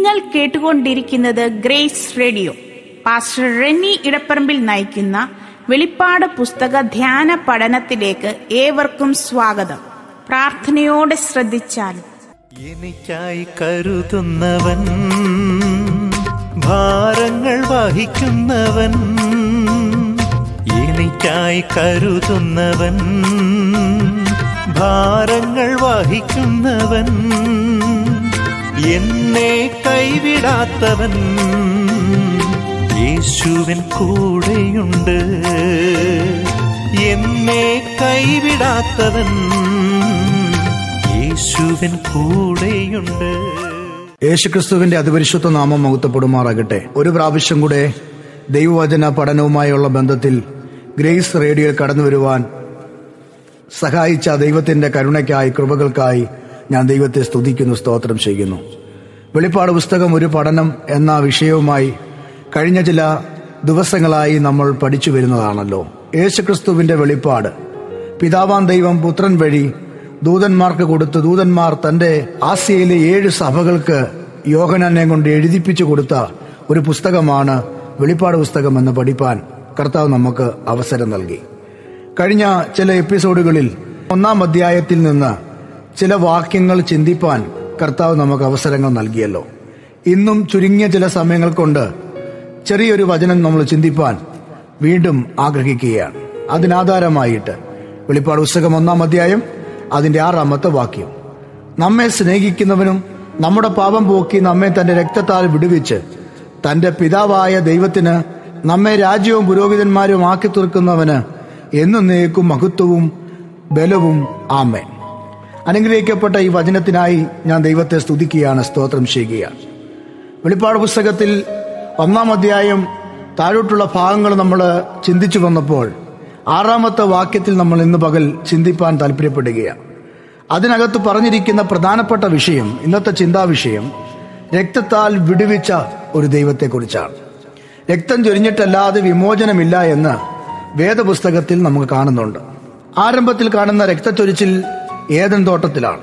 നിങ്ങൾ കേട്ടുകൊണ്ടിരിക്കുന്നത് Grace Radio pastor Renny Edapparambil നയിക്കുന്ന വെളിപ്പാട് പുസ്തക ധ്യാന പഠനത്തിലേക്ക് ഏവർക്കും സ്വാഗതം പ്രാർത്ഥനയോടെ ശ്രദ്ധിച്ചാലും എനിക്കായി കരുതുന്നവൻ ഭാരങ്ങൾ വഹിക്കുന്നവൻ എനിക്കായി കരുതുന്നവൻ ഭാരങ്ങൾ വഹിക്കുന്നവൻ എന്നെ കൈവിടാത്തവൻ യേശുവിൻ കൂടെയുണ്ട് എന്നെ കൈവിടാത്തവൻ യേശുവിൻ കൂടെയുണ്ട് യേശുക്രിസ്തുവിന്റെ അതിപരിശുദ്ധ നാമം മഹത്വപ്പെടുമാറാകട്ടെ ഒരു പ്രാവശ്യം കൂടെ ദൈവവചന പഠനവുമായുള്ള ബന്ധത്തിൽ ഗ്രേസ് റേഡിയോയിൽ കടന്നു വരുവാൻ സഹായിച്ച ദൈവത്തിന്റെ കരുണയ്ക്കായി കൃപകൾക്കായി ഞാൻ ദൈവത്തെ സ്തുതിക്കുന്നു സ്തോത്രം ചെയ്യുന്നു വെളിപ്പാട് പുസ്തകം ഒരു പഠനം എന്ന വിഷയവുമായി കഴിഞ്ഞ ചില ദിവസങ്ങളായി നമ്മൾ പഠിച്ചു വരുന്നതാണല്ലോ യേശുക്രിസ്തുവിന്റെ വെളിപ്പാട് പിതാവാൻ ദൈവം പുത്രൻ വഴി ദൂതന്മാർക്ക് കൊടുത്ത് ദൂതന്മാർ തന്റെ ആസിയയിലെ ഏഴ് സഭകൾക്ക് യോഹനനെ കൊണ്ട് എഴുതിപ്പിച്ചു കൊടുത്ത ഒരു പുസ്തകമാണ് വെളിപ്പാട് പുസ്തകം എന്ന് പഠിപ്പാൻ കർത്താവ് നമുക്ക് അവസരം നൽകി കഴിഞ്ഞ ചില എപ്പിസോഡുകളിൽ ഒന്നാം അധ്യായത്തിൽ നിന്ന് ചില വാക്യങ്ങൾ ചിന്തിപ്പാൻ കർത്താവ് നമുക്ക് അവസരങ്ങൾ നൽകിയല്ലോ ഇന്നും ചുരുങ്ങിയ ചില സമയങ്ങൾ കൊണ്ട് ചെറിയൊരു വചനം നമ്മൾ ചിന്തിപ്പാൻ വീണ്ടും ആഗ്രഹിക്കുകയാണ് അതിനാധാരമായിട്ട് വെളിപ്പാട് പുസ്തകം ഒന്നാം അധ്യായം അതിന്റെ ആറാമത്തെ വാക്യം നമ്മെ സ്നേഹിക്കുന്നവനും നമ്മുടെ പാപം പോക്കി നമ്മെ തന്റെ രക്തത്താൽ വിടുവിച്ച് തന്റെ പിതാവായ ദൈവത്തിന് നമ്മെ രാജ്യവും പുരോഹിതന്മാരും ആക്കി തീർക്കുന്നവന് എന്നേക്കും മഹത്വവും ബലവും ആമേൻ അനുഗ്രഹിക്കപ്പെട്ട ഈ വചനത്തിനായി ഞാൻ ദൈവത്തെ സ്തുതിക്കുകയാണ് സ്തോത്രം ചെയ്യുകയാണ് വെളിപ്പാട് പുസ്തകത്തിൽ ഒന്നാം അധ്യായം താഴോട്ടുള്ള ഭാഗങ്ങൾ നമ്മൾ ചിന്തിച്ചു വന്നപ്പോൾ ആറാമത്തെ വാക്യത്തിൽ നമ്മൾ ഇന്ന് പകൽ ചിന്തിപ്പാൻ താല്പര്യപ്പെടുകയാണ് അതിനകത്ത് പറഞ്ഞിരിക്കുന്ന പ്രധാനപ്പെട്ട വിഷയം ഇന്നത്തെ ചിന്താ വിഷയം രക്തത്താൽ വിടുവിച്ച ഒരു ദൈവത്തെക്കുറിച്ചാണ് രക്തം ചൊരിഞ്ഞിട്ടല്ലാതെ വിമോചനമില്ല എന്ന് വേദപുസ്തകത്തിൽ നമുക്ക് കാണുന്നുണ്ട് ആരംഭത്തിൽ കാണുന്ന രക്തച്ചൊരിച്ചിൽ ഏതൻ തോട്ടത്തിലാണ്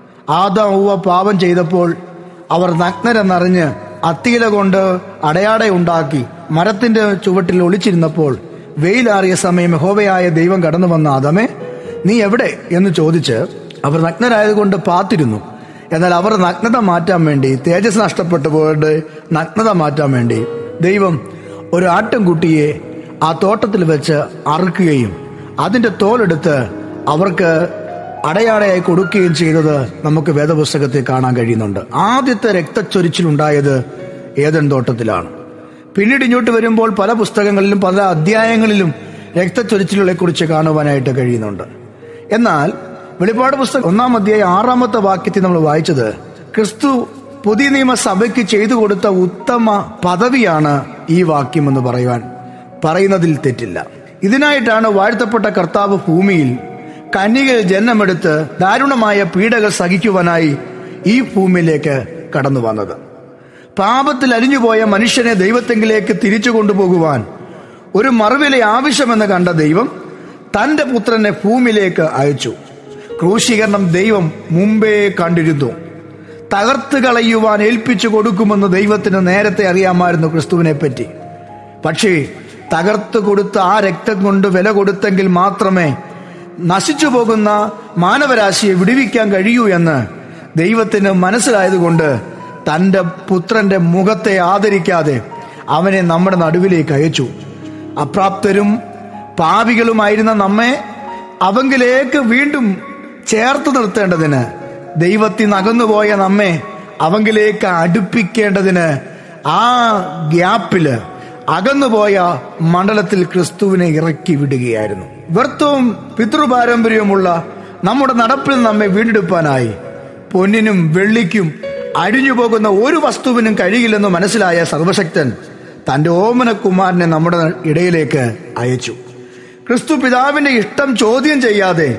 ആദാം ഊവ പാപം ചെയ്തപ്പോൾ അവർ നഗ്നരെന്നറിഞ്ഞ് അത്തിയില കൊണ്ട് അടയാട ഉണ്ടാക്കി മരത്തിന്റെ ചുവട്ടിൽ ഒളിച്ചിരുന്നപ്പോൾ വെയിലാറിയ സമയം യഹോവയായ ദൈവം കടന്നു വന്ന ആദമേ നീ എവിടെ എന്ന് ചോദിച്ച് അവർ നഗ്നരായതുകൊണ്ട് പാത്തിരുന്നു എന്നാൽ അവർ നഗ്നത മാറ്റാൻ വേണ്ടി തേജസ് നഷ്ടപ്പെട്ടു പോയിട്ട് നഗ്നത മാറ്റാൻ വേണ്ടി ദൈവം ഒരു ആട്ടിൻകുട്ടിയെ ആ തോട്ടത്തിൽ വെച്ച് അറുക്കുകയും അതിന്റെ തോലെടുത്ത് അവർക്ക് അടയാടയായി കൊടുക്കുകയും ചെയ്തത് നമുക്ക് വേദപുസ്തകത്തിൽ കാണാൻ കഴിയുന്നുണ്ട് ആദ്യത്തെ രക്തച്ചൊരിച്ചിലുണ്ടായത് ഏതൻ തോട്ടത്തിലാണ് പിന്നീട് ഇങ്ങോട്ട് വരുമ്പോൾ പല പുസ്തകങ്ങളിലും പല അധ്യായങ്ങളിലും രക്തച്ചൊരിച്ചിലുകളെ കുറിച്ച് കാണുവാനായിട്ട് കഴിയുന്നുണ്ട് എന്നാൽ വെളിപ്പാട് പുസ്തകം ഒന്നാം അധ്യായം ആറാമത്തെ വാക്യത്തിൽ നമ്മൾ വായിച്ചത് ക്രിസ്തു പുതിയ നിയമസഭയ്ക്ക് ചെയ്തു കൊടുത്ത ഉത്തമ പദവിയാണ് ഈ വാക്യം എന്ന് പറയുവാൻ പറയുന്നതിൽ തെറ്റില്ല ഇതിനായിട്ടാണ് വാഴ്ത്തപ്പെട്ട കർത്താവ് ഭൂമിയിൽ കന്യകയിൽ ജന്മമെടുത്ത് ദാരുണമായ പീഡകൾ സഹിക്കുവാനായി ഈ ഭൂമിയിലേക്ക് കടന്നു വന്നത് പാപത്തിൽ അലിഞ്ഞുപോയ മനുഷ്യനെ ദൈവത്തെങ്കിലേക്ക് തിരിച്ചു കൊണ്ടുപോകുവാൻ ഒരു മറുവില ആവശ്യമെന്ന് കണ്ട ദൈവം തന്റെ പുത്രനെ ഭൂമിയിലേക്ക് അയച്ചു ക്രൂശീകരണം ദൈവം മുമ്പേ കണ്ടിരുന്നു തകർത്ത് കളയുവാൻ ഏൽപ്പിച്ചു കൊടുക്കുമെന്ന് ദൈവത്തിന് നേരത്തെ അറിയാമായിരുന്നു ക്രിസ്തുവിനെ പറ്റി പക്ഷേ തകർത്ത് കൊടുത്ത ആ രക്തം കൊണ്ട് വില കൊടുത്തെങ്കിൽ മാത്രമേ നശിച്ചു പോകുന്ന മാനവരാശിയെ വിടുവിക്കാൻ കഴിയൂ എന്ന് ദൈവത്തിന് മനസ്സിലായതുകൊണ്ട് തന്റെ പുത്രന്റെ മുഖത്തെ ആദരിക്കാതെ അവനെ നമ്മുടെ നടുവിലേക്ക് അയച്ചു അപ്രാപ്തരും പാപികളുമായിരുന്ന നമ്മെ അവങ്കിലേക്ക് വീണ്ടും ചേർത്ത് നിർത്തേണ്ടതിന് ദൈവത്തിൽ അകന്നുപോയ നമ്മെ അവങ്കിലേക്ക് അടുപ്പിക്കേണ്ടതിന് ആ ഗ്യാപ്പില് അകന്നുപോയ മണ്ഡലത്തിൽ ക്രിസ്തുവിനെ ഇറക്കി വിടുകയായിരുന്നു വ്യർത്ഥവും പിതൃപാരമ്പര്യവുമുള്ള നമ്മുടെ നടപ്പിൽ നമ്മെ വീണ്ടെടുപ്പാനായി പൊന്നിനും വെള്ളിക്കും അഴിഞ്ഞു പോകുന്ന ഒരു വസ്തുവിനും കഴിയില്ലെന്ന് മനസ്സിലായ സർവശക്തൻ തന്റെ ഓമനകുമാരനെ നമ്മുടെ ഇടയിലേക്ക് അയച്ചു ക്രിസ്തു പിതാവിന്റെ ഇഷ്ടം ചോദ്യം ചെയ്യാതെ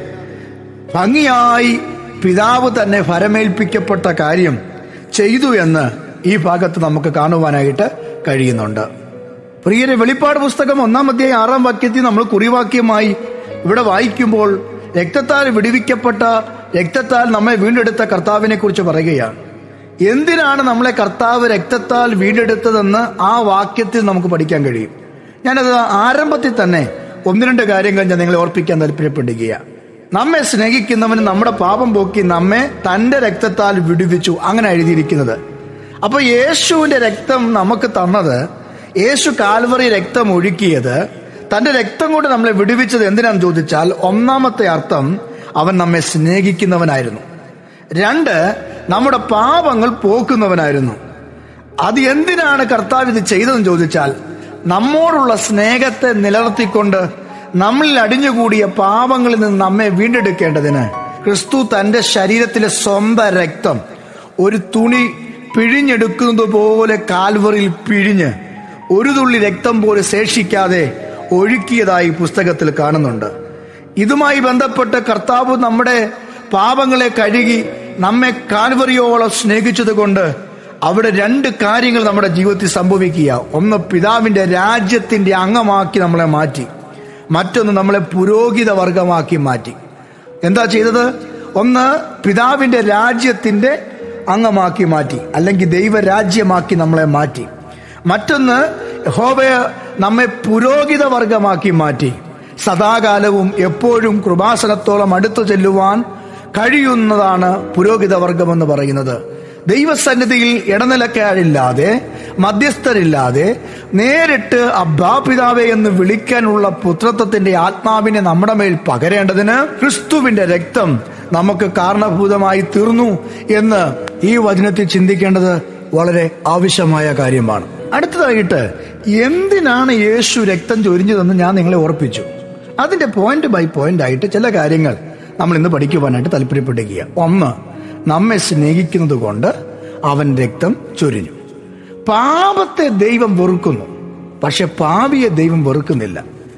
ഭംഗിയായി പിതാവ് തന്നെ ഫരമേൽപ്പിക്കപ്പെട്ട കാര്യം ചെയ്തു എന്ന് ഈ ഭാഗത്ത് നമുക്ക് കാണുവാനായിട്ട് കഴിയുന്നുണ്ട് പ്രിയരെ വെളിപ്പാട് പുസ്തകം ഒന്നാം അധ്യായം ആറാം വാക്യത്തിൽ നമ്മൾ കുറിവാക്യമായി ഇവിടെ വായിക്കുമ്പോൾ രക്തത്താൽ വിടുവിക്കപ്പെട്ട രക്തത്താൽ നമ്മെ വീണ്ടെടുത്ത കർത്താവിനെ കുറിച്ച് പറയുകയാണ് എന്തിനാണ് നമ്മളെ കർത്താവ് രക്തത്താൽ വീണ്ടെടുത്തതെന്ന് ആ വാക്യത്തിൽ നമുക്ക് പഠിക്കാൻ കഴിയും ഞാനത് ആരംഭത്തിൽ തന്നെ ഒന്ന് രണ്ട് കാര്യങ്ങൾ ഞാൻ നിങ്ങളെ ഓർപ്പിക്കാൻ താല്പര്യപ്പെടുകയാണ് നമ്മെ സ്നേഹിക്കുന്നവന് നമ്മുടെ പാപം പോക്കി നമ്മെ തന്റെ രക്തത്താൽ വിടുവിച്ചു അങ്ങനെ എഴുതിയിരിക്കുന്നത് അപ്പൊ യേശുവിന്റെ രക്തം നമുക്ക് തന്നത് യേശു കാൽവറി രക്തം ഒഴുക്കിയത് തന്റെ രക്തം കൊണ്ട് നമ്മളെ വിടുവിച്ചത് എന്തിനാന്ന് ചോദിച്ചാൽ ഒന്നാമത്തെ അർത്ഥം അവൻ നമ്മെ സ്നേഹിക്കുന്നവനായിരുന്നു രണ്ട് നമ്മുടെ പാപങ്ങൾ പോക്കുന്നവനായിരുന്നു അത് എന്തിനാണ് കർത്താവ് ഇത് ചെയ്തതെന്ന് ചോദിച്ചാൽ നമ്മോടുള്ള സ്നേഹത്തെ നിലനിർത്തിക്കൊണ്ട് നമ്മളിൽ അടിഞ്ഞുകൂടിയ പാപങ്ങളിൽ നിന്ന് നമ്മെ വീണ്ടെടുക്കേണ്ടതിന് ക്രിസ്തു തന്റെ ശരീരത്തിലെ സ്വന്തം രക്തം ഒരു തുണി പിഴിഞ്ഞെടുക്കുന്നത് പോലെ കാൽവറിൽ പിഴിഞ്ഞ് ഒരു തുള്ളി രക്തം പോലും ശേഷിക്കാതെ ഒഴുക്കിയതായി പുസ്തകത്തിൽ കാണുന്നുണ്ട് ഇതുമായി ബന്ധപ്പെട്ട് കർത്താവ് നമ്മുടെ പാപങ്ങളെ കഴുകി നമ്മെ കാൽവറിയോളം സ്നേഹിച്ചത് കൊണ്ട് അവിടെ രണ്ട് കാര്യങ്ങൾ നമ്മുടെ ജീവിതത്തിൽ സംഭവിക്കുക ഒന്ന് പിതാവിന്റെ രാജ്യത്തിന്റെ അംഗമാക്കി നമ്മളെ മാറ്റി മറ്റൊന്ന് നമ്മളെ പുരോഹിത വർഗമാക്കി മാറ്റി എന്താ ചെയ്തത് ഒന്ന് പിതാവിന്റെ രാജ്യത്തിന്റെ അംഗമാക്കി മാറ്റി അല്ലെങ്കിൽ ദൈവരാജ്യമാക്കി നമ്മളെ മാറ്റി മറ്റൊന്ന് യഹോവയെ നമ്മെ പുരോഹിത വർഗമാക്കി മാറ്റി സദാകാലവും എപ്പോഴും കൃപാസനത്തോളം അടുത്തു ചെല്ലുവാൻ കഴിയുന്നതാണ് പുരോഹിത വർഗമെന്ന് പറയുന്നത് ദൈവസന്നിധിയിൽ ഇടനിലക്കാരില്ലാതെ മധ്യസ്ഥരില്ലാതെ നേരിട്ട് അബ്ബാപിതാവെ എന്ന് വിളിക്കാനുള്ള പുത്രത്വത്തിന്റെ ആത്മാവിനെ നമ്മുടെ മേൽ പകരേണ്ടതിന് ക്രിസ്തുവിന്റെ രക്തം നമുക്ക് കാരണഭൂതമായി തീർന്നു എന്ന് ഈ വചനത്തിൽ ചിന്തിക്കേണ്ടത് വളരെ ആവശ്യമായ കാര്യമാണ് അടുത്തതായിട്ട് എന്തിനാണ് യേശു രക്തം ചൊരിഞ്ഞതെന്ന് ഞാൻ നിങ്ങളെ ഓർപ്പിച്ചു അതിന്റെ പോയിന്റ് ബൈ പോയിന്റ് ആയിട്ട് ചില കാര്യങ്ങൾ നമ്മൾ ഇന്ന് പഠിക്കുവാനായിട്ട് താല്പര്യപ്പെടുക ഒന്ന് നമ്മെ സ്നേഹിക്കുന്നത് കൊണ്ട് അവൻ രക്തം ചൊരിഞ്ഞു പാപത്തെ ദൈവം വെറുക്കുന്നു പക്ഷെ പാവിയെ ദൈവം വെറുക്കുന്നില്ല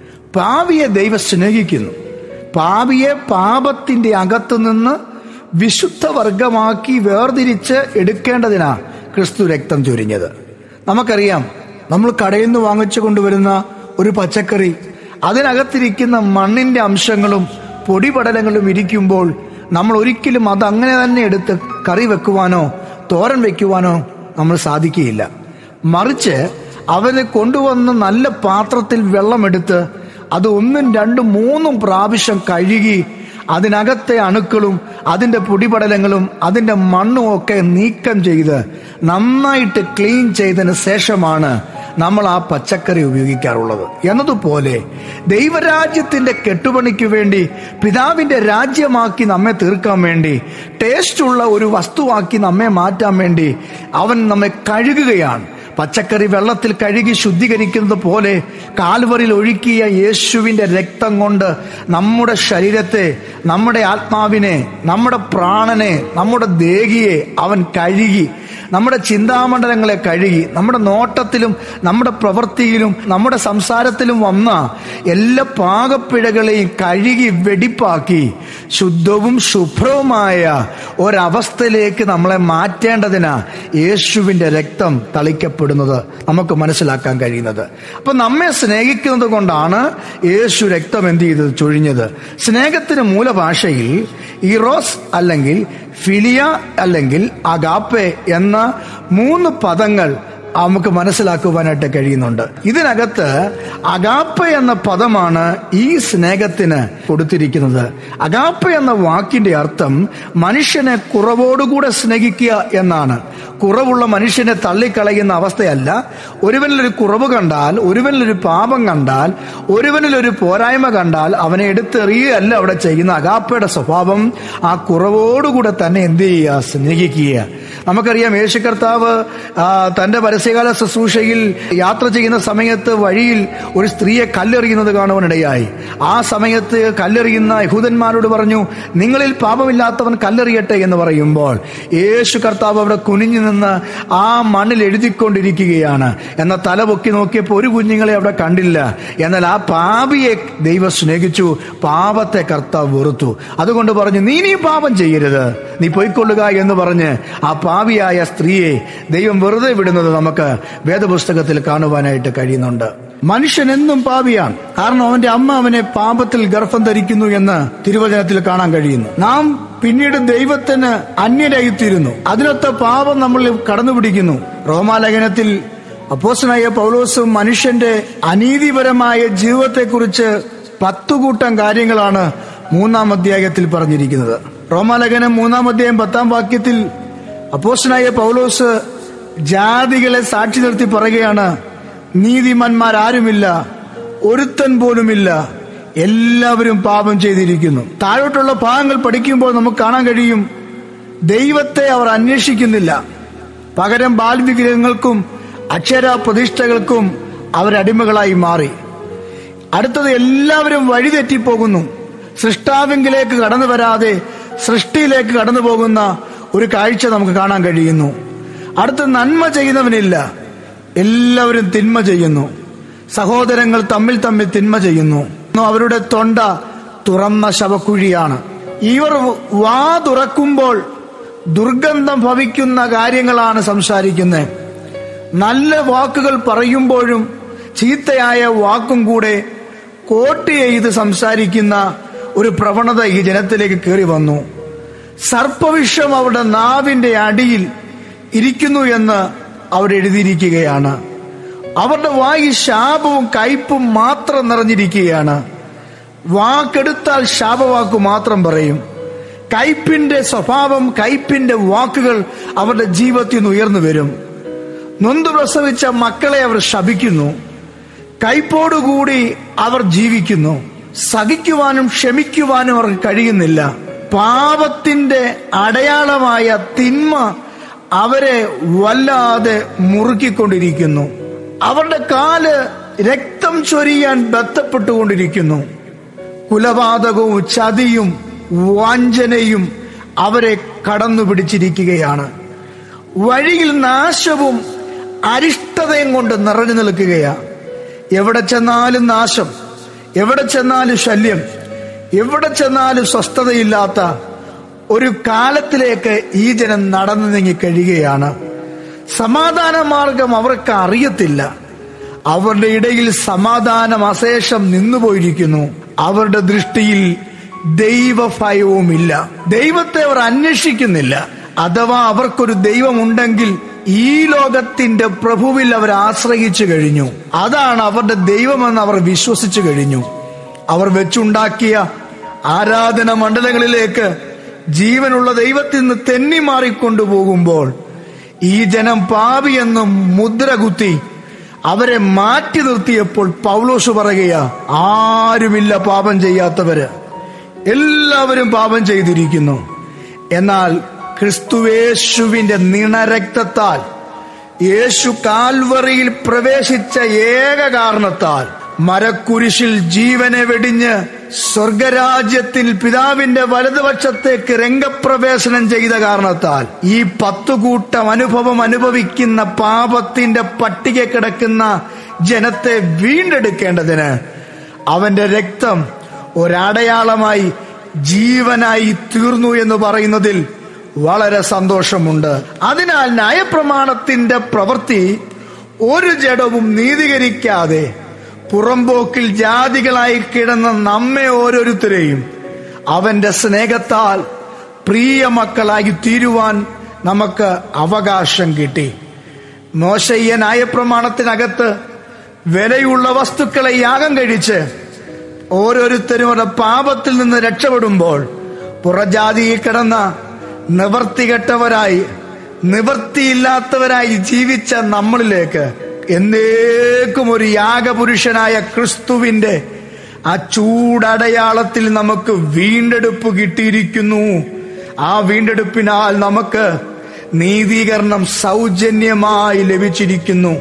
പാവിയെ ദൈവം സ്നേഹിക്കുന്നു പാവിയെ പാപത്തിന്റെ അകത്തു നിന്ന് വിശുദ്ധ വർഗമാക്കി വേർതിരിച്ച് എടുക്കേണ്ടതിനാ ക്രിസ്തു രക്തം ചൊരിഞ്ഞത് നമുക്കറിയാം നമ്മൾ കടയിൽ നിന്ന് വാങ്ങിച്ചു കൊണ്ടുവരുന്ന ഒരു പച്ചക്കറി അതിനകത്തിരിക്കുന്ന മണ്ണിന്റെ അംശങ്ങളും പൊടിപടലങ്ങളും ഇരിക്കുമ്പോൾ നമ്മൾ ഒരിക്കലും അത് അങ്ങനെ തന്നെ എടുത്ത് കറി വെക്കുവാനോ തോരൻ വെക്കുവാനോ നമ്മൾ സാധിക്കുകയില്ല മറിച്ച് അവന് കൊണ്ടുവന്ന് നല്ല പാത്രത്തിൽ വെള്ളമെടുത്ത് അത് ഒന്നും രണ്ടും മൂന്നും പ്രാവശ്യം കഴുകി അതിനകത്തെ അണുക്കളും അതിന്റെ പൊടിപടലങ്ങളും അതിന്റെ മണ്ണും ഒക്കെ നീക്കം ചെയ്ത് നന്നായിട്ട് ക്ലീൻ ചെയ്തതിന് ശേഷമാണ് നമ്മൾ ആ പച്ചക്കറി ഉപയോഗിക്കാറുള്ളത് എന്നതുപോലെ ദൈവരാജ്യത്തിന്റെ കെട്ടുപണിക്ക് വേണ്ടി പിതാവിന്റെ രാജ്യമാക്കി നമ്മെ തീർക്കാൻ വേണ്ടി ടേസ്റ്റുള്ള ഒരു വസ്തുവാക്കി നമ്മെ മാറ്റാൻ വേണ്ടി അവൻ നമ്മെ കഴുകുകയാണ് പച്ചക്കറി വെള്ളത്തിൽ കഴുകി ശുദ്ധീകരിക്കുന്നത് പോലെ കാൽവറിൽ ഒഴുക്കിയ യേശുവിന്റെ രക്തം കൊണ്ട് നമ്മുടെ ശരീരത്തെ നമ്മുടെ ആത്മാവിനെ നമ്മുടെ പ്രാണനെ നമ്മുടെ ദേഹിയെ അവൻ കഴുകി നമ്മുടെ ചിന്താമണ്ഡലങ്ങളെ കഴുകി നമ്മുടെ നോട്ടത്തിലും നമ്മുടെ പ്രവൃത്തിയിലും നമ്മുടെ സംസാരത്തിലും വന്ന എല്ലാ പാകപ്പിഴകളെയും കഴുകി വെടിപ്പാക്കി ശുദ്ധവും ശുഭ്രവുമായ ഒരവസ്ഥയിലേക്ക് നമ്മളെ മാറ്റേണ്ടതിനാ യേശുവിന്റെ രക്തം തളിക്കപ്പെടുന്നത് നമുക്ക് മനസ്സിലാക്കാൻ കഴിയുന്നത് അപ്പൊ നമ്മെ സ്നേഹിക്കുന്നത് കൊണ്ടാണ് യേശു രക്തം എന്ത് ചെയ്തത് ചൊഴിഞ്ഞത് സ്നേഹത്തിന് മൂലഭാഷയിൽ ഇറോസ് അല്ലെങ്കിൽ ഫിലിയ അല്ലെങ്കിൽ അഗാപ്പെ എന്ന മൂന്ന് പദങ്ങൾ നമുക്ക് മനസ്സിലാക്കുവാനായിട്ട് കഴിയുന്നുണ്ട് ഇതിനകത്ത് അഗാപ്പ എന്ന പദമാണ് ഈ സ്നേഹത്തിന് കൊടുത്തിരിക്കുന്നത് അഗാപ്പ എന്ന വാക്കിന്റെ അർത്ഥം മനുഷ്യനെ കുറവോടുകൂടെ സ്നേഹിക്കുക എന്നാണ് കുറവുള്ള മനുഷ്യനെ തള്ളിക്കളയുന്ന അവസ്ഥയല്ല ഒരുവനിലൊരു കുറവ് കണ്ടാൽ ഒരുവനിലൊരു പാപം കണ്ടാൽ ഒരുവനിലൊരു പോരായ്മ കണ്ടാൽ അവനെ എടുത്തെറിയുകയല്ല അവിടെ ചെയ്യുന്ന അഗാപ്പയുടെ സ്വഭാവം ആ കുറവോടുകൂടെ തന്നെ എന്ത് ചെയ്യുക സ്നേഹിക്കുക നമുക്കറിയാം യേശു കർത്താവ് ആ, തന്റെ പരസ്യകാല ശുശ്രൂഷയിൽ യാത്ര ചെയ്യുന്ന സമയത്ത് വഴിയിൽ ഒരു സ്ത്രീയെ കല്ലെറിയുന്നത് കാണുവാനിടയായി ആ സമയത്ത് കല്ലെറിയുന്ന യഹൂദന്മാരോട് പറഞ്ഞു നിങ്ങളിൽ പാപമില്ലാത്തവൻ കല്ലെറിയട്ടെ എന്ന് പറയുമ്പോൾ യേശു കർത്താവ് അവിടെ കുനിഞ്ഞു നിന്ന് ആ മണ്ണിൽ എഴുതിക്കൊണ്ടിരിക്കുകയാണ് എന്നാൽ തല പൊക്കി നോക്കിയപ്പോൾ ഒരു കുഞ്ഞുങ്ങളെ അവിടെ കണ്ടില്ല എന്നാൽ ആ പാപിയെ ദൈവം സ്നേഹിച്ചു പാപത്തെ കർത്താവ് വെറുത്തു അതുകൊണ്ട് പറഞ്ഞു നീ നീ പാപം ചെയ്യരുത് നീ പൊയ്ക്കൊള്ളുക എന്ന് പറഞ്ഞ് ആ പാപിയായ സ്ത്രീയെ ദൈവം വെറുതെ വിടുന്നത് നമുക്ക് വേദപുസ്തകത്തിൽ കാണുവാനായിട്ട് കഴിയുന്നുണ്ട് മനുഷ്യൻ എന്നും പാപിയാണ് കാരണം അവന്റെ അമ്മ അവനെ പാപത്തിൽ ഗർഭം ധരിക്കുന്നു എന്ന് തിരുവചനത്തിൽ കാണാൻ കഴിയുന്നു നാം പിന്നീട് ദൈവത്തിന് അന്യരായിത്തീരുന്നു അതിനൊത്ത പാപം നമ്മൾ കടന്നുപിടിക്കുന്നു റോമാലേഖനത്തിൽ അപ്പോസനായ പൗലോസും മനുഷ്യന്റെ അനീതിപരമായ ജീവിതത്തെക്കുറിച്ച് പത്തുകൂട്ടം കാര്യങ്ങളാണ് മൂന്നാം അധ്യായത്തിൽ പറഞ്ഞിരിക്കുന്നത് റോമാലേഖനം മൂന്നാം അധ്യായം പത്താം വാക്യത്തിൽ അപ്പോസനായ പൗലോസ് ജാതികളെ സാക്ഷി നിർത്തി പറയുകയാണ് നീതിമാന്മാരാരുമില്ല ഒരുത്തൻ പോലുമില്ല എല്ലാവരും പാപം ചെയ്തിരിക്കുന്നു താഴോട്ടുള്ള ഭാഗങ്ങൾ പഠിക്കുമ്പോൾ നമുക്ക് കാണാൻ കഴിയും ദൈവത്തെ അവർ അന്വേഷിക്കുന്നില്ല പകരം ബാൽവിഗ്രഹങ്ങൾക്കും അക്ഷര പ്രതിഷ്ഠകൾക്കും അവരടിമകളായി മാറി അടുത്തത് എല്ലാവരും വഴിതെറ്റിപ്പോകുന്നു സൃഷ്ടാവിങ്കിലേക്ക് കടന്നു വരാതെ സൃഷ്ടിയിലേക്ക് കടന്നു പോകുന്ന ഒരു കാഴ്ച നമുക്ക് കാണാൻ കഴിയുന്നു അടുത്ത നന്മ ചെയ്യുന്നവനില്ല എല്ലാവരും തിന്മ ചെയ്യുന്നു സഹോദരങ്ങൾ തമ്മിൽ തമ്മിൽ തിന്മ ചെയ്യുന്നു അവരുടെ തൊണ്ട തുറന്ന ശവക്കുഴിയാണ് ഇവർ വാ തുറക്കുമ്പോൾ ദുർഗന്ധം ഭവിക്കുന്ന കാര്യങ്ങളാണ് സംസാരിക്കുന്നത് നല്ല വാക്കുകൾ പറയുമ്പോഴും ചീത്തയായ വാക്കും കൂടെ കോട്ട് ചെയ്ത് സംസാരിക്കുന്ന ഒരു പ്രവണത ഈ ജനത്തിലേക്ക് കയറി വന്നു സർപ്പവിഷം അവരുടെ നാവിന്റെ അടിയിൽ ഇരിക്കുന്നു എന്ന് അവരെഴുതിയിരിക്കുകയാണ് അവരുടെ വായി ശാപവും കയ്പും മാത്രം നിറഞ്ഞിരിക്കുകയാണ് വാക്കെടുത്താൽ ശാപവാക്ക് മാത്രം പറയും കയ്പിന്റെ സ്വഭാവം കയ്പിന്റെ വാക്കുകൾ അവരുടെ ജീവിതത്തിൽ നിന്ന് ഉയർന്നു വരും നൊന്തു പ്രസവിച്ച മക്കളെ അവർ ശപിക്കുന്നു കയ്പോടുകൂടി അവർ ജീവിക്കുന്നു സഹിക്കുവാനും ക്ഷമിക്കുവാനും അവർക്ക് കഴിയുന്നില്ല പാപത്തിന്റെ അടയാളമായ തിന്മ അവരെ വല്ലാതെ മുറുക്കിക്കൊണ്ടിരിക്കുന്നു അവരുടെ കാല് രക്തം ചൊരിയാൻ ബന്ധപ്പെട്ടുകൊണ്ടിരിക്കുന്നു കുലപാതകവും ചതിയും വാഞ്ചനയും അവരെ കടന്നു പിടിച്ചിരിക്കുകയാണ് വഴിയിൽ നാശവും അരിഷ്ടതയും കൊണ്ട് നിറഞ്ഞു നിൽക്കുകയാ എവിടെ ചെന്നാലും നാശം എവിടെ ചെന്നാലും ശല്യം എവിടെ ചെന്നാലും സ്വസ്ഥതയില്ലാത്ത ഒരു കാലത്തിലേക്ക് ഈ ജനം നടന്നു നീങ്ങി കഴിയുകയാണ് സമാധാന മാർഗം അവർക്ക് അറിയത്തില്ല അവരുടെ ഇടയിൽ സമാധാനം അശേഷം നിന്നുപോയിരിക്കുന്നു അവരുടെ ദൃഷ്ടിയിൽ ദൈവഭയവുമില്ല ദൈവത്തെ അവർ അന്വേഷിക്കുന്നില്ല അഥവാ അവർക്കൊരു ദൈവമുണ്ടെങ്കിൽ ഈ ലോകത്തിന്റെ പ്രഭുവിൽ അവർ ആശ്രയിച്ചു കഴിഞ്ഞു അതാണ് അവരുടെ ദൈവമെന്ന് അവർ വിശ്വസിച്ചു കഴിഞ്ഞു അവർ വെച്ചുണ്ടാക്കിയ ആരാധന മണ്ഡലങ്ങളിലേക്ക് ജീവനുള്ള ദൈവത്തിൽ നിന്ന് തെന്നി മാറിക്കൊണ്ടുപോകുമ്പോൾ ഈ ജനം പാപിയെന്നും മുദ്ര കുത്തി അവരെ മാറ്റി നിർത്തിയപ്പോൾ പൗലോസ് പറയുകയാ ആരുമില്ല പാപം ചെയ്യാത്തവര് എല്ലാവരും പാപം ചെയ്തിരിക്കുന്നു എന്നാൽ ക്രിസ്തുവേശുവിന്റെ നിണരക്തത്താൽ യേശു കാൽവറിയിൽ പ്രവേശിച്ച ഏക കാരണത്താൽ മരക്കുരിശിൽ ജീവനെ വെടിഞ്ഞ് സ്വർഗരാജ്യത്തിൽ പിതാവിന്റെ വലതുപക്ഷത്തേക്ക് രംഗപ്രവേശനം ചെയ്ത കാരണത്താൽ ഈ പത്തുകൂട്ടം അനുഭവം അനുഭവിക്കുന്ന പാപത്തിന്റെ പട്ടിക കിടക്കുന്ന ജനത്തെ വീണ്ടെടുക്കേണ്ടതിന് അവന്റെ രക്തം ഒരടയാളമായി ജീവനായി തീർന്നു എന്ന് പറയുന്നതിൽ വളരെ സന്തോഷമുണ്ട് അതിനാൽ ന്യായപ്രമാണത്തിന്റെ പ്രവൃത്തി ഒരു ജഡവും നീതീകരിക്കാതെ പുറമ്പോക്കിൽ ജാതികളായി കിടന്ന നമ്മെ ഓരോരുത്തരെയും അവന്റെ സ്നേഹത്താൽ പ്രിയ മക്കളായി തീരുവാൻ നമുക്ക് അവകാശം കിട്ടി മോശയ്യ ന്യായപ്രമാണത്തിനകത്ത് വിലയുള്ള വസ്തുക്കളെ യാഗം കഴിച്ച് ഓരോരുത്തരും അവരുടെ പാപത്തിൽ നിന്ന് രക്ഷപ്പെടുമ്പോൾ പുറജാതിയിൽ കിടന്ന നിവർത്തികെട്ടവരായി നിവർത്തിയില്ലാത്തവരായി ജീവിച്ച നമ്മളിലേക്ക് എന്നേക്കും ഒരു യാഗപുരുഷനായ ക്രിസ്തുവിന്റെ ആ ചൂടടയാളത്തിൽ നമുക്ക് വീണ്ടെടുപ്പ് കിട്ടിയിരിക്കുന്നു ആ വീണ്ടെടുപ്പിനാൽ നമുക്ക് നീതീകരണം സൗജന്യമായി ലഭിച്ചിരിക്കുന്നു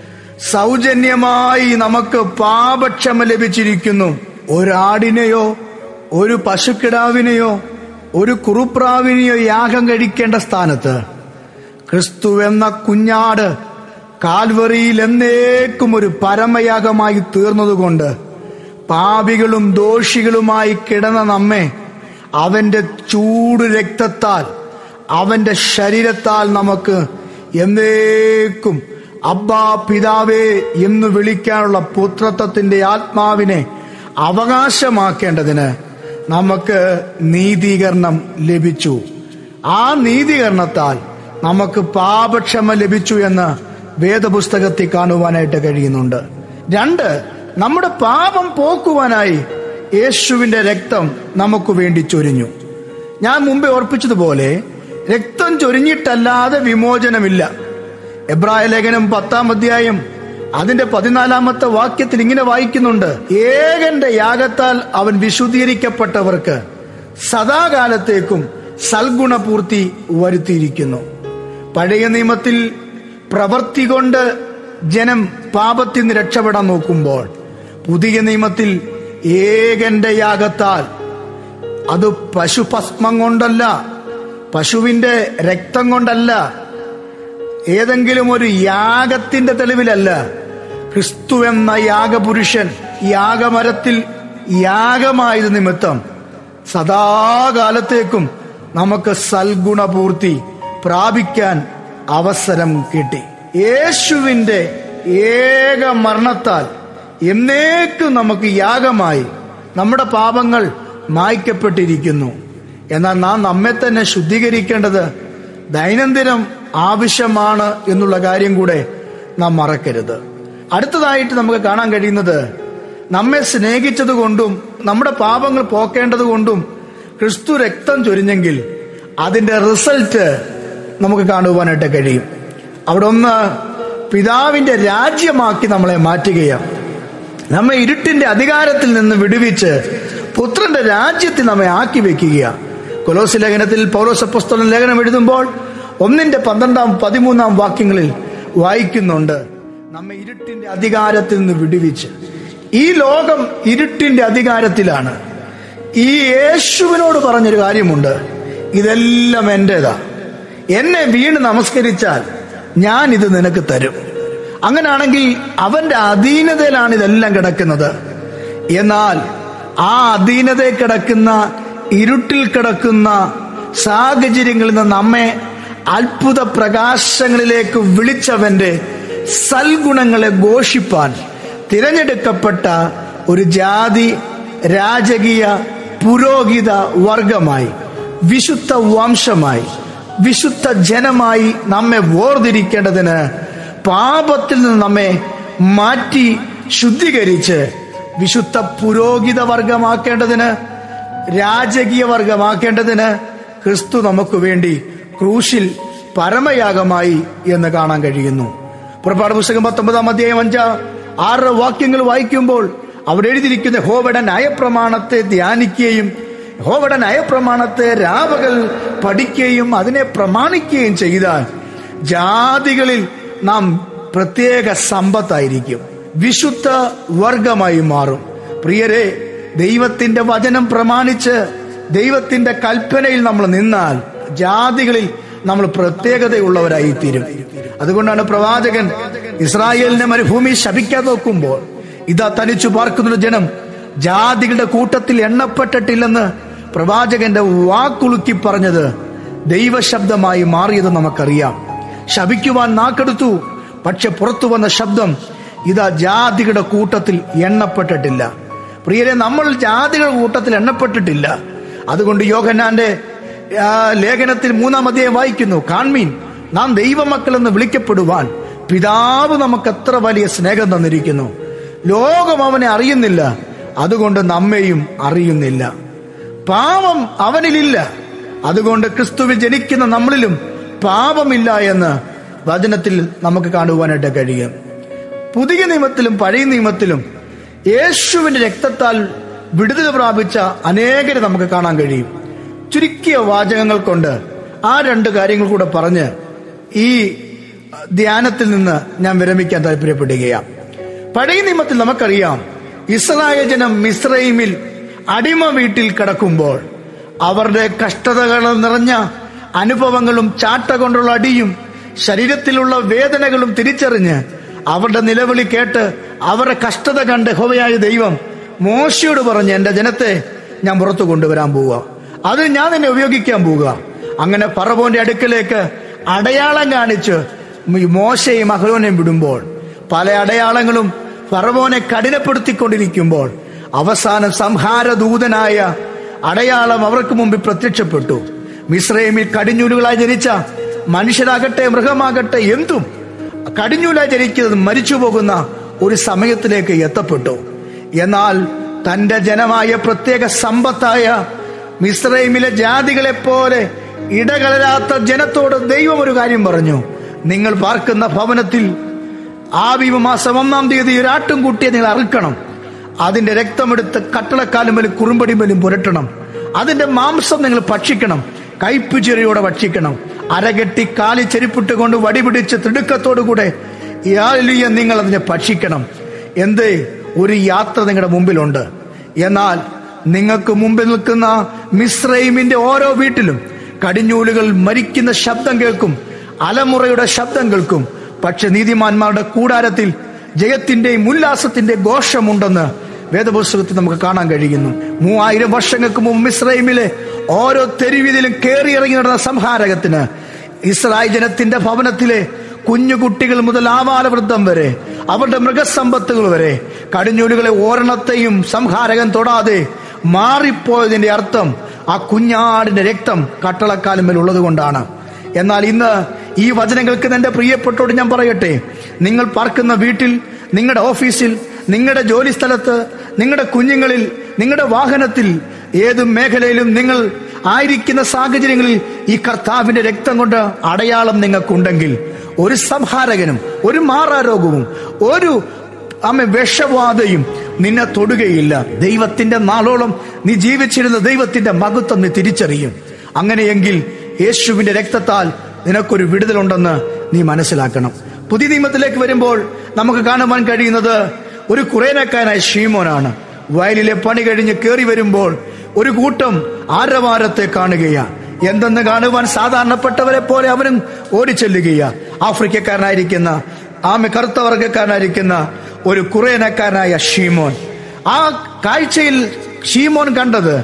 സൗജന്യമായി നമുക്ക് പാപക്ഷമ ലഭിച്ചിരിക്കുന്നു ഒരാടിനെയോ ഒരു പശുക്കിടാവിനെയോ ഒരു കുറുപ്രാവിനെയോ യാഗം കഴിക്കേണ്ട സ്ഥാനത്ത് ക്രിസ്തു എന്ന കുഞ്ഞാട് കാൽവറിയിൽ എന്നേക്കും ഒരു പരമയാഗമായി തീർന്നതുകൊണ്ട് പാപികളും ദോഷികളുമായി കിടന്ന നമ്മെ അവന്റെ ചൂട് രക്തത്താൽ അവന്റെ ശരീരത്താൽ നമുക്ക് എന്നേക്കും അബ്ബാ പിതാവേ എന്ന് വിളിക്കാനുള്ള പുത്രത്വത്തിന്റെ ആത്മാവിനെ അവകാശമാക്കേണ്ടതിന് നമുക്ക് നീതീകരണം ലഭിച്ചു ആ നീതീകരണത്താൽ നമുക്ക് പാപക്ഷമ ലഭിച്ചു എന്ന് വേദപുസ്തകത്തിൽ കാണുവാനായിട്ട് കഴിയുന്നുണ്ട് രണ്ട് നമ്മുടെ പാപം പോക്കുവാനായി യേശുവിന്റെ രക്തം നമുക്ക് വേണ്ടി ചൊരിഞ്ഞു ഞാൻ മുമ്പേ ഓർപ്പിച്ചതുപോലെ രക്തം ചൊരിഞ്ഞിട്ടല്ലാതെ വിമോചനമില്ല എബ്രായ ലേഖനം പത്താം അധ്യായം അതിന്റെ പതിനാലാമത്തെ വാക്യത്തിൽ ഇങ്ങനെ വായിക്കുന്നുണ്ട് ഏകന്റെ യാഗത്താൽ അവൻ വിശുദ്ധീകരിക്കപ്പെട്ടവർക്ക് സദാകാലത്തേക്കും സൽഗുണപൂർത്തി വരുത്തിയിരിക്കുന്നു പഴയ നിയമത്തിൽ പ്രവൃത്തി കൊണ്ട് ജനം പാപത്തിൽ നിന്ന് രക്ഷപ്പെടാൻ നോക്കുമ്പോൾ പുതിയ നിയമത്തിൽ ഏകന്റെ യാഗത്താൽ അത് പശുഭസ്മം കൊണ്ടല്ല പശുവിന്റെ രക്തം കൊണ്ടല്ല ഏതെങ്കിലും ഒരു യാഗത്തിന്റെ തെളിവിലല്ല ക്രിസ്തു എന്ന യാഗപുരുഷൻ യാഗമരത്തിൽ യാഗമായത് നിമിത്തം സദാകാലത്തേക്കും നമുക്ക് സൽഗുണപൂർത്തി പ്രാപിക്കാൻ അവസരം കിട്ടി യേശുവിന്റെ ഏക മരണത്താൽ എന്നേക്കും നമുക്ക് യാഗമായി നമ്മുടെ പാപങ്ങൾ മായ്ക്കപ്പെട്ടിരിക്കുന്നു എന്നാൽ നാം നമ്മെ തന്നെ ശുദ്ധീകരിക്കേണ്ടത് ദൈനംദിനം ആവശ്യമാണ് എന്നുള്ള കാര്യം കൂടെ നാം മറക്കരുത് അടുത്തതായിട്ട് നമുക്ക് കാണാൻ കഴിയുന്നത് നമ്മെ സ്നേഹിച്ചത് കൊണ്ടും നമ്മുടെ പാപങ്ങൾ പോക്കേണ്ടത് കൊണ്ടും ക്രിസ്തു രക്തം ചൊരിഞ്ഞെങ്കിൽ അതിന്റെ റിസൾട്ട് നമുക്ക് കാണുവാനായിട്ട് കഴിയും അവിടെ ഒന്ന് പിതാവിന്റെ രാജ്യമാക്കി നമ്മളെ മാറ്റുകയാണ് നമ്മെ ഇരുട്ടിന്റെ അധികാരത്തിൽ നിന്ന് വിടുവിച്ച് പുത്രന്റെ രാജ്യത്തിൽ നമ്മെ ആക്കി വെക്കുകയാണ് കൊലോസ് ലേഖനത്തിൽ പൗരോസപ്പസ്തലൻ ലേഖനം എഴുതുമ്പോൾ ഒന്നിന്റെ പന്ത്രണ്ടാം പതിമൂന്നാം വാക്യങ്ങളിൽ വായിക്കുന്നുണ്ട് നമ്മെ ഇരുട്ടിന്റെ അധികാരത്തിൽ നിന്ന് വിടുവിച്ച് ഈ ലോകം ഇരുട്ടിന്റെ അധികാരത്തിലാണ് ഈ യേശുവിനോട് പറഞ്ഞൊരു കാര്യമുണ്ട് ഇതെല്ലാം എന്റേതാ എന്നെ വീണ് നമസ്കരിച്ചാൽ ഞാൻ ഇത് നിനക്ക് തരും അങ്ങനാണെങ്കിൽ അവന്റെ അധീനതയിലാണ് ഇതെല്ലാം കിടക്കുന്നത് എന്നാൽ ആ അധീനതയിൽ കിടക്കുന്ന ഇരുട്ടിൽ കിടക്കുന്ന സാഹചര്യങ്ങളിൽ നിന്ന് നമ്മെ അത്ഭുത പ്രകാശങ്ങളിലേക്ക് വിളിച്ചവന്റെ സൽഗുണങ്ങളെ ഘോഷിപ്പാൻ തിരഞ്ഞെടുക്കപ്പെട്ട ഒരു ജാതി രാജകീയ പുരോഹിത വർഗമായി വിശുദ്ധ വംശമായി വിശുദ്ധ ജനമായി നമ്മെ വേർതിരിക്കേണ്ടതിന് പാപത്തിൽ നിന്ന് നമ്മെ മാറ്റി ശുദ്ധീകരിച്ച് വിശുദ്ധ പുരോഹിത വർഗമാക്കേണ്ടതിന് രാജകീയ വർഗമാക്കേണ്ടതിന് ക്രിസ്തു നമുക്ക് വേണ്ടി ക്രൂശിൽ പരമയാഗമായി എന്ന് കാണാൻ കഴിയുന്നു പുറപ്പാട് പുസ്തകം പത്തൊമ്പതാം അധ്യായം അഞ്ചാം ആറ് വാക്യങ്ങൾ വായിക്കുമ്പോൾ അവിടെ എഴുതിയിരിക്കുന്ന ഹോവയുടെ നയപ്രമാണത്തെ ധ്യാനിക്കുകയും ഹോവയുടെ നയപ്രമാണത്തെ രാവകൾ പഠിക്കുകയും അതിനെ പ്രമാണിക്കുകയും ചെയ്താൽ ജാതികളിൽ നാം പ്രത്യേക സമ്പത്തായിരിക്കും വിശുദ്ധ വർഗമായി മാറും പ്രിയരെ ദൈവത്തിന്റെ വചനം പ്രമാണിച്ച് ദൈവത്തിന്റെ കൽപ്പനയിൽ നമ്മൾ നിന്നാൽ ജാതികളിൽ നമ്മൾ പ്രത്യേകതയുള്ളവരായി തീരും അതുകൊണ്ടാണ് പ്രവാചകൻ ഇസ്രായേലിന്റെ മരുഭൂമി ശപിക്കാൻ നോക്കുമ്പോൾ ഇതാ തനിച്ചു പാർക്കുന്ന ജനം ജാതികളുടെ കൂട്ടത്തിൽ എണ്ണപ്പെട്ടിട്ടില്ലെന്ന് പ്രവാചകന്റെ വാക്കുളുക്കി പറഞ്ഞത് ദൈവശബ്ദമായി മാറിയത് നമുക്കറിയാം ശപിക്കുവാൻ നാക്കെടുത്തു പക്ഷെ പുറത്തു വന്ന ശബ്ദം ഇതാ ജാതികളുടെ കൂട്ടത്തിൽ എണ്ണപ്പെട്ടിട്ടില്ല പ്രിയരെ നമ്മൾ ജാതികളുടെ കൂട്ടത്തിൽ എണ്ണപ്പെട്ടിട്ടില്ല അതുകൊണ്ട് യോഹന്നാന്റെ ആ, ലേഖനത്തിൽ മൂന്നാം അധ്യായം വായിക്കുന്നു കാൺമീൻ നാം ദൈവമക്കൾ എന്ന് വിളിക്കപ്പെടുവാൻ പിതാവ് നമുക്ക് എത്ര വലിയ സ്നേഹം തന്നിരിക്കുന്നു ലോകം അവനെ അറിയുന്നില്ല അതുകൊണ്ട് നമ്മെയും അറിയുന്നില്ല പാപം അവനിലില്ല അതുകൊണ്ട് ക്രിസ്തുവിൽ ജനിക്കുന്ന നമ്മളിലും പാപമില്ല എന്ന് വചനത്തിൽ നമുക്ക് കാണുവാനായിട്ട് കഴിയും പുതിയ നിയമത്തിലും പഴയ നിയമത്തിലും യേശുവിന്റെ രക്തത്താൽ വിടുതൽ പ്രാപിച്ച അനേകരെ നമുക്ക് കാണാൻ കഴിയും ചുരുക്കിയ വാചകങ്ങൾ കൊണ്ട് ആ രണ്ട് കാര്യങ്ങൾ കൂടെ പറഞ്ഞ് ഈ ധ്യാനത്തിൽ നിന്ന് ഞാൻ വിരമിക്കാൻ താല്പര്യപ്പെടുകയാണ് പഴയ നിയമത്തിൽ നമുക്കറിയാം ഇസ്രായേൽ ജനം മിസ്രൈമിൽ അടിമ വീട്ടിൽ കിടക്കുമ്പോൾ അവരുടെ കഷ്ടതകൾ നിറഞ്ഞ അനുഭവങ്ങളും ചാട്ട കൊണ്ടുള്ള അടിയും ശരീരത്തിലുള്ള വേദനകളും തിരിച്ചറിഞ്ഞ് അവരുടെ നിലവിളി കേട്ട് അവരുടെ കഷ്ടത കണ്ട് ഹോവയായ ദൈവം മോശയോട് പറഞ്ഞ് എന്റെ ജനത്തെ ഞാൻ പുറത്തു കൊണ്ടുവരാൻ പോവുക അത് ഞാൻ നിന്നെ ഉപയോഗിക്കാൻ പോവുക അങ്ങനെ പറവോന്റെ അടുക്കലേക്ക് അടയാളം കാണിച്ച് മോശയും അഹ്ലോനെയും വിടുമ്പോൾ പല അടയാളങ്ങളും ഫറവോനെ കഠിനപ്പെടുത്തിക്കൊണ്ടിരിക്കുമ്പോൾ അവസാനം സംഹാരദൂതനായ അടയാളം അവർക്ക് മുമ്പിൽ പ്രത്യക്ഷപ്പെട്ടു മിശ്രൈമിൽ കടിഞ്ഞൂലുകളായി ജനിച്ച മനുഷ്യരാകട്ടെ മൃഗമാകട്ടെ എന്തും കടിഞ്ഞൂലായി ജനിക്കുന്നത് മരിച്ചു പോകുന്ന ഒരു സമയത്തിലേക്ക് എത്തപ്പെട്ടു എന്നാൽ തന്റെ ജനമായ പ്രത്യേക സമ്പത്തായ മിശ്രൈമിലെ ജാതികളെ പോലെ ഇടകലരാത്ത ജനത്തോട് ദൈവം ഒരു കാര്യം പറഞ്ഞു നിങ്ങൾ പാർക്കുന്ന ഭവനത്തിൽ ആവിവ് മാസം ഒന്നാം തീയതി ഒരു ആട്ടുംകുട്ടിയെ നിങ്ങൾ അറുക്കണം അതിന്റെ രക്തമെടുത്ത് കട്ടളക്കാലുമേലും കുറുമ്പടിമേലും പുരട്ടണം അതിന്റെ മാംസം നിങ്ങൾ ഭക്ഷിക്കണം കയ്പ് ചെറിയോടെ ഭക്ഷിക്കണം അരകെട്ടി കാലി ചെരിപ്പിട്ട് കൊണ്ട് വടിപിടിച്ച് തിടുക്കത്തോടുകൂടെ യാലിയ നിങ്ങൾ അതിനെ ഭക്ഷിക്കണം എന്തേ ഒരു യാത്ര നിങ്ങളുടെ മുമ്പിലുണ്ട് എന്നാൽ നിങ്ങൾക്ക് മുമ്പിൽ നിൽക്കുന്ന മിശ്രൈമിന്റെ ഓരോ വീട്ടിലും കടിഞ്ഞൂലുകൾ മരിക്കുന്ന ശബ്ദം കേൾക്കും അലമുറയുടെ ശബ്ദം കേൾക്കും പക്ഷെ നീതിമാന്മാരുടെ കൂടാരത്തിൽ ജയത്തിന്റെയും ഉല്ലാസത്തിന്റെ ഘോഷമുണ്ടെന്ന് വേദപുസ്തകത്തിൽ നമുക്ക് കാണാൻ കഴിയുന്നു മൂവായിരം വർഷങ്ങൾക്ക് മുമ്പ് മിശ്രൈമിലെ ഓരോ തെരുവിതിലും കയറിയിറങ്ങി നടന്ന സംഹാരകത്തിന് ഇസ്രായേൽ ജനത്തിന്റെ ഭവനത്തിലെ കുഞ്ഞുകുട്ടികൾ മുതൽ ആവാലവൃദ്ധം വരെ അവരുടെ മൃഗസമ്പത്തുകൾ വരെ കടിഞ്ഞൂലുകളെ ഓരണത്തെയും സംഹാരകൻ തൊടാതെ മാറിപ്പോയതിന്റെ അർത്ഥം ആ കുഞ്ഞാടിന്റെ രക്തം കട്ടളക്കാലുമേൽ ഉള്ളത് കൊണ്ടാണ് എന്നാൽ ഇന്ന് ഈ വചനങ്ങൾക്ക് എന്റെ പ്രിയപ്പെട്ടോട് ഞാൻ പറയട്ടെ നിങ്ങൾ പാർക്കുന്ന വീട്ടിൽ നിങ്ങളുടെ ഓഫീസിൽ നിങ്ങളുടെ ജോലി സ്ഥലത്ത് നിങ്ങളുടെ കുഞ്ഞുങ്ങളിൽ നിങ്ങളുടെ വാഹനത്തിൽ ഏത് മേഖലയിലും നിങ്ങൾ ആയിരിക്കുന്ന സാഹചര്യങ്ങളിൽ ഈ കർത്താവിന്റെ രക്തം കൊണ്ട് അടയാളം നിങ്ങൾക്കുണ്ടെങ്കിൽ ഒരു സംഹാരകനും ഒരു മാറാരോഗവും ഒരു അമ്മ വിഷവാതയും നിന്നെ തൊടുകയില്ല ദൈവത്തിന്റെ നാളോളം നീ ജീവിച്ചിരുന്ന ദൈവത്തിന്റെ മഹത്വം നീ തിരിച്ചറിയും അങ്ങനെയെങ്കിൽ യേശുവിന്റെ രക്തത്താൽ നിനക്കൊരു വിടുതലുണ്ടെന്ന് നീ മനസ്സിലാക്കണം പുതിയ നിയമത്തിലേക്ക് വരുമ്പോൾ നമുക്ക് കാണുവാൻ കഴിയുന്നത് ഒരു കുറേനക്കാരനായ ഷീമോനാണ് വയലിലെ പണി കഴിഞ്ഞ് കയറി വരുമ്പോൾ ഒരു കൂട്ടം ആരവാരത്തെ കാണുകയാ എന്തെന്ന് കാണുവാൻ സാധാരണപ്പെട്ടവരെ പോലെ അവനും ഓടിച്ചെല്ലുകയാ ആഫ്രിക്കക്കാരനായിരിക്കുന്ന ആമ കറുത്ത വർഗക്കാരനായിരിക്കുന്ന ഒരു കുറേനക്കാരനായ ഷീമോൻ ആ കാഴ്ചയിൽ ഷീമോൻ കണ്ടത്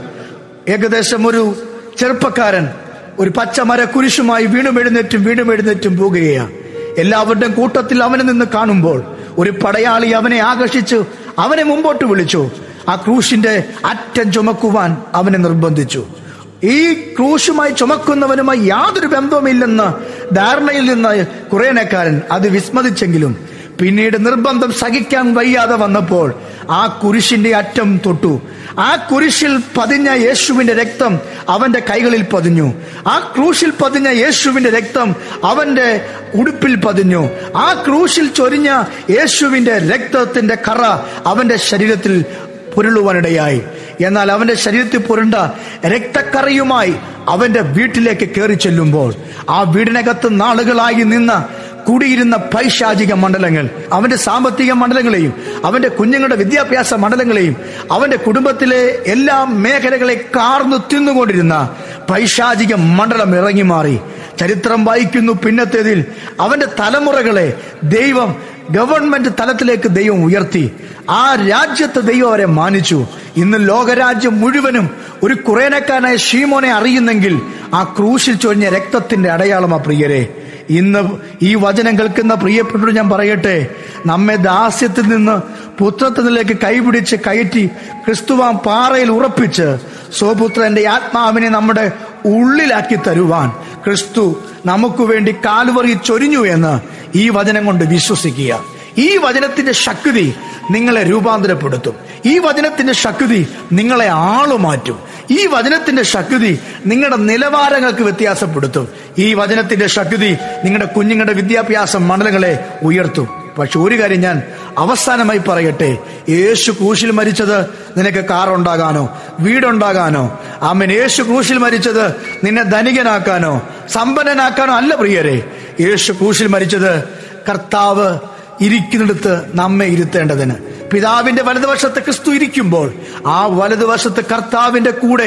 ഏകദേശം ഒരു ചെറുപ്പക്കാരൻ ഒരു പച്ചമര കുരിശുമായി വീണും എഴുന്നേറ്റും വീണും എഴുന്നേറ്റും പോകുകയാണ് എല്ലാവരുടെയും കൂട്ടത്തിൽ അവനെ നിന്ന് കാണുമ്പോൾ ഒരു പടയാളി അവനെ ആകർഷിച്ചു അവനെ മുമ്പോട്ട് വിളിച്ചു ആ ക്രൂശിന്റെ അറ്റം ചുമക്കുവാൻ അവനെ നിർബന്ധിച്ചു ഈ ക്രൂശുമായി ചുമക്കുന്നവനുമായി യാതൊരു ബന്ധവുമില്ലെന്ന് ധാരണയിൽ നിന്ന് കുറേനക്കാരൻ അത് വിസ്മതിച്ചെങ്കിലും പിന്നീട് നിർബന്ധം സഹിക്കാൻ വയ്യാതെ വന്നപ്പോൾ ആ കുരിശിന്റെ അറ്റം തൊട്ടു ആ കുരിശിൽ പതിഞ്ഞ യേശുവിന്റെ രക്തം അവന്റെ കൈകളിൽ പതിഞ്ഞു ആ ക്രൂശിൽ പതിഞ്ഞ യേശുവിന്റെ രക്തം അവന്റെ ഉടുപ്പിൽ പതിഞ്ഞു ആ ക്രൂശിൽ ചൊരിഞ്ഞ യേശുവിന്റെ രക്തത്തിന്റെ കറ അവന്റെ ശരീരത്തിൽ പുരളുവാനിടയായി എന്നാൽ അവന്റെ ശരീരത്തിൽ പുരണ്ട രക്തക്കറയുമായി അവന്റെ വീട്ടിലേക്ക് കയറി ചെല്ലുമ്പോൾ ആ വീടിനകത്ത് നാളുകളായി നിന്ന കൂടിയിരുന്ന പൈശാചിക മണ്ഡലങ്ങൾ അവന്റെ സാമ്പത്തിക മണ്ഡലങ്ങളെയും അവന്റെ കുഞ്ഞുങ്ങളുടെ വിദ്യാഭ്യാസ മണ്ഡലങ്ങളെയും അവന്റെ കുടുംബത്തിലെ എല്ലാ മേഖലകളെ കാർന്നു തിന്നുകൊണ്ടിരുന്ന പൈശാചിക മണ്ഡലം ഇറങ്ങി മാറി ചരിത്രം വായിക്കുന്നു പിന്നത്തേതിൽ അവന്റെ തലമുറകളെ ദൈവം ഗവൺമെന്റ് തലത്തിലേക്ക് ദൈവം ഉയർത്തി ആ രാജ്യത്ത് ദൈവം അവരെ മാനിച്ചു ഇന്ന് ലോകരാജ്യം മുഴുവനും ഒരു കുറേനക്കാരനായ ഷീമോനെ അറിയുന്നെങ്കിൽ ആ ക്രൂശിൽ ചൊരിഞ്ഞ രക്തത്തിന്റെ അടയാളമാ പ്രിയരെ ഇന്ന് ഈ വചനം കേൾക്കുന്ന പ്രിയപ്പെട്ടു ഞാൻ പറയട്ടെ നമ്മെ ദാസ്യത്തിൽ നിന്ന് പുത്രത്വത്തിലേക്ക് കൈപിടിച്ച് കയറ്റി ക്രിസ്തുവാൻ പാറയിൽ ഉറപ്പിച്ച് സ്വപുത്രന്റെ ആത്മാവിനെ നമ്മുടെ ഉള്ളിലാക്കി തരുവാൻ ക്രിസ്തു നമുക്ക് വേണ്ടി കാലുവറി ചൊരിഞ്ഞു എന്ന് ഈ വചനം കൊണ്ട് വിശ്വസിക്കുക ഈ വചനത്തിന്റെ ശക്തി നിങ്ങളെ രൂപാന്തരപ്പെടുത്തും ഈ വചനത്തിന്റെ ശക്തി നിങ്ങളെ ആളുമാറ്റും ഈ വചനത്തിന്റെ ശക്തി നിങ്ങളുടെ നിലവാരങ്ങൾക്ക് വ്യത്യാസപ്പെടുത്തും ഈ വചനത്തിന്റെ ശക്തി നിങ്ങളുടെ കുഞ്ഞുങ്ങളുടെ വിദ്യാഭ്യാസ മണ്ഡലങ്ങളെ ഉയർത്തും പക്ഷെ ഒരു കാര്യം ഞാൻ അവസാനമായി പറയട്ടെ യേശു ക്രൂശിൽ മരിച്ചത് നിനക്ക് കാറുണ്ടാകാനോ വീടുണ്ടാകാനോ അമ്മൻ യേശു ക്രൂശിൽ മരിച്ചത് നിന്നെ ധനികനാക്കാനോ സമ്പന്നനാക്കാനോ അല്ല പ്രിയരെ യേശു ക്രൂശിൽ മരിച്ചത് കർത്താവ് ഇരിക്കുന്നിടത്ത് നമ്മെ ഇരുത്തേണ്ടതിന് പിതാവിന്റെ വലതുവശത്ത് ക്രിസ്തു ഇരിക്കുമ്പോൾ ആ വലതുവശത്ത് കർത്താവിന്റെ കൂടെ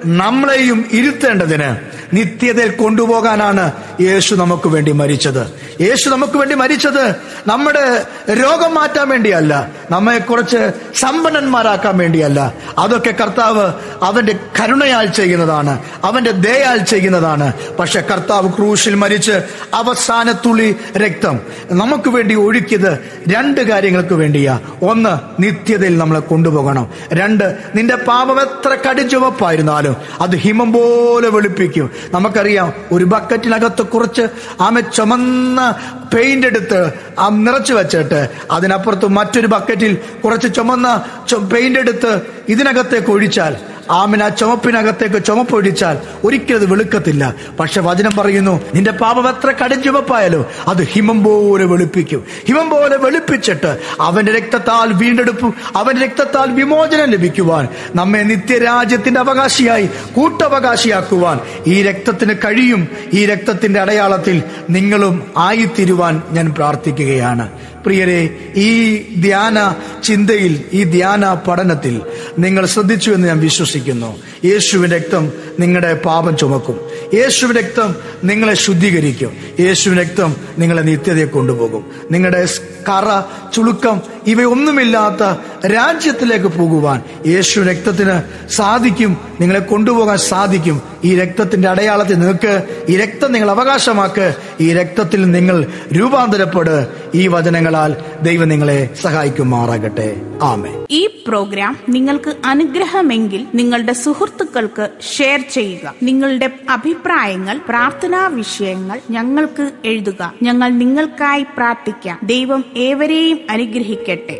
നമ്മളെയും ഇരുത്തേണ്ടതിന് നിത്യതയിൽ കൊണ്ടുപോകാനാണ് യേശു നമുക്ക് വേണ്ടി മരിച്ചത് യേശു നമുക്ക് വേണ്ടി മരിച്ചത് നമ്മുടെ രോഗം മാറ്റാൻ വേണ്ടിയല്ല നമ്മെ കുറച്ച് സമ്പന്നന്മാരാക്കാൻ വേണ്ടിയല്ല അതൊക്കെ കർത്താവ് അവന്റെ കരുണയാൽ ചെയ്യുന്നതാണ് അവന്റെ ദയാൽ ചെയ്യുന്നതാണ് പക്ഷെ കർത്താവ് ക്രൂശിൽ മരിച്ച് അവസാനത്തുള്ളി രക്തം നമുക്ക് വേണ്ടി ഒഴുക്കിയത് രണ്ട് കാര്യങ്ങൾക്ക് വേണ്ടിയാ ഒന്ന് നിത്യതയിൽ നമ്മളെ കൊണ്ടുപോകണം രണ്ട് നിന്റെ പാപം എത്ര കടുചുവപ്പായിരുന്നാലും അത് ഹിമം പോലെ വെളുപ്പിക്കും നമുക്കറിയാം ഒരു ബക്കറ്റിനകത്ത് കുറച്ച് ആമ ചുമന്ന പെയിന്റ് എടുത്ത് ആ നിറച്ചു വെച്ചിട്ട് അതിനപ്പുറത്ത് മറ്റൊരു ബക്കറ്റിൽ കുറച്ച് ചുമന്ന പെയിന്റ് എടുത്ത് ഇതിനകത്തേക്ക് ഒഴിച്ചാൽ ആമിന ചുമപ്പിനകത്തേക്ക് ചുമപ്പൊഴിച്ചാൽ ഒരിക്കലും അത് വെളുക്കത്തില്ല പക്ഷെ വചനം പറയുന്നു നിന്റെ പാപം എത്ര കടുംചുമപ്പായാലോ അത് ഹിമം പോലെ വെളുപ്പിക്കും ഹിമം പോലെ വെളുപ്പിച്ചിട്ട് അവന്റെ രക്തത്താൽ വീണ്ടെടുപ്പും അവന്റെ രക്തത്താൽ വിമോചനം ലഭിക്കുവാൻ നമ്മെ നിത്യരാജ്യത്തിന്റെ അവകാശിയായി കൂട്ടവകാശിയാക്കുവാൻ ഈ രക്തത്തിന് കഴിയും ഈ രക്തത്തിന്റെ അടയാളത്തിൽ നിങ്ങളും ആയിത്തീരുവാൻ ഞാൻ പ്രാർത്ഥിക്കുകയാണ് പ്രിയരെ ഈ ധ്യാന ചിന്തയിൽ ഈ ധ്യാന പഠനത്തിൽ നിങ്ങൾ ശ്രദ്ധിച്ചു എന്ന് ഞാൻ വിശ്വസിക്കുന്നു യേശുവിന്റെ രക്തം നിങ്ങളുടെ പാപം ചുമക്കും യേശുവിന്റെ രക്തം നിങ്ങളെ ശുദ്ധീകരിക്കും യേശുവിന്റെ രക്തം നിങ്ങളെ നിത്യതയെ കൊണ്ടുപോകും നിങ്ങളുടെ കറ ചുളുക്കം ഇവയൊന്നുമില്ലാത്ത രാജ്യത്തിലേക്ക് പോകുവാൻ യേശു രക്തത്തിന് സാധിക്കും നിങ്ങളെ കൊണ്ടുപോകാൻ സാധിക്കും ഈ രക്തത്തിന്റെ അടയാളത്തിൽ നിങ്ങൾക്ക് ഈ രക്തം നിങ്ങൾ അവകാശമാക്ക് ഈ രക്തത്തിൽ നിങ്ങൾ രൂപാന്തരപ്പെട് ഈ വചനങ്ങളാൽ ദൈവം നിങ്ങളെ സഹായിക്കുമാറാകട്ടെ ആമേ ഈ പ്രോഗ്രാം നിങ്ങൾക്ക് അനുഗ്രഹമെങ്കിൽ നിങ്ങളുടെ സുഹൃത്തുക്കൾക്ക് ഷെയർ ചെയ്യുക നിങ്ങളുടെ അഭിപ്രായങ്ങൾ പ്രാർത്ഥനാ വിഷയങ്ങൾ ഞങ്ങൾക്ക് എഴുതുക ഞങ്ങൾ നിങ്ങൾക്കായി പ്രാർത്ഥിക്കാം ദൈവം ഏവരെയും അനുഗ്രഹിക്കട്ടെ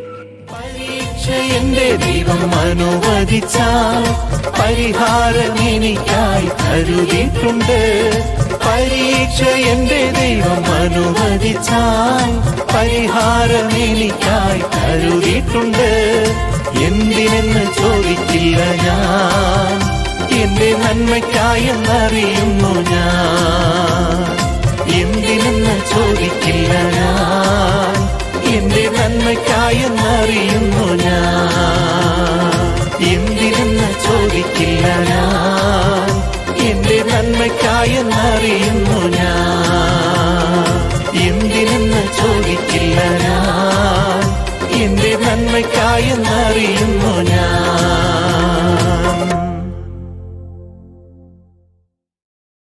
പരീക്ഷ എന്റെ ദൈവം അനുവദിച്ചാൽ പരിഹാരം എനിക്കായി കരുതിയിട്ടുണ്ട് പരീക്ഷ എന്റെ ദൈവം അനുവദിച്ചാൽ പരിഹാരം എനിക്കായി കരുതിയിട്ടുണ്ട് എന്തിനെന്ന് ചോദിക്കില്ല ഞാൻ എന്റെ നന്മയ്ക്കായെന്നറിയുന്നു ഞാൻ എന്തിനെന്ന് ചോദിക്കില്ല ഞാൻ എന്റെ നന്മയ്ക്കായെന്നറിയുന്നു ഞാൻ എന്തിനെന്ന് ചോദിക്കില്ല ഞാൻ എന്റെ നന്മയ്ക്കായെന്നറിയുന്നു ഞാൻ എന്തിനെന്ന് ചോദിക്കില്ല ഞാൻ എന്റെ നന്മയ്ക്കായെന്നറിയുന്നു ഞാൻ